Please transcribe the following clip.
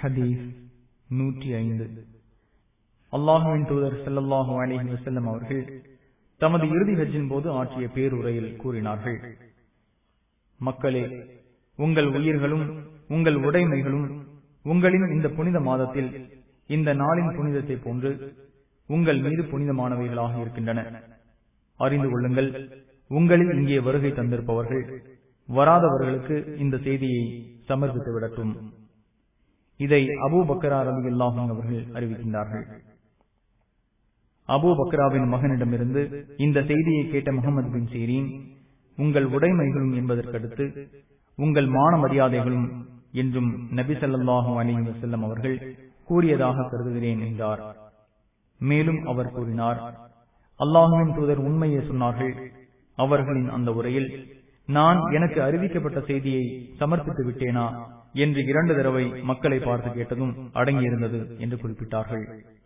ஹதீஸ் நூற்றி ஐந்து அல்லாஹுவின் தூதர் ஸல்லல்லாஹு அலைஹி வஸல்லம் அவர்கள் தமது இறுதி ஹஜ்ஜின் போது ஆற்றிய பேருரையில் கூறினார்கள் மக்களே உங்கள் உயிர்களும் உங்கள் உடைமைகளும் உங்களின் இந்த புனித மாதத்தில் இந்த நாளின் புனிதத்தை போன்று உங்கள் மீது புனிதமானவைகளாக இருக்கின்றன அறிந்து கொள்ளுங்கள் உங்களில் இங்கே வருகை தந்திருப்பவர்கள் வராதவர்களுக்கு இந்த செய்தியை சமர்ப்பித்து விடட்டும் இதை அபூ பக்கரா ரவி அல்லாஹும் அவர்கள் அறிவிக்கின்றார்கள் அபூ பக்ராவின் மகனிடமிருந்து இந்த செய்தியை கேட்ட முகமது பின் சீரீன் உங்கள் உடைமைகளும் என்பதற்கடுத்து உங்கள் மான மரியாதைகளும் என்றும் நபி ஸல்லல்லாஹு அலைஹி வஸல்லம் அவர்கள் கூறியதாக கருதுகிறேன் என்றார் மேலும் அவர் கூறினார் அல்லாஹுவின் தூதர் உண்மையை சொன்னார்கள் அவர்களின் அந்த உரையில் நான் எனக்கு அறிவிக்கப்பட்ட செய்தியை சமர்ப்பித்து விட்டேனா என்று இரண்டு தடவை மக்களை பார்த்து கேட்டதும் அடங்கியிருந்தது என்று குறிப்பிட்டார்கள்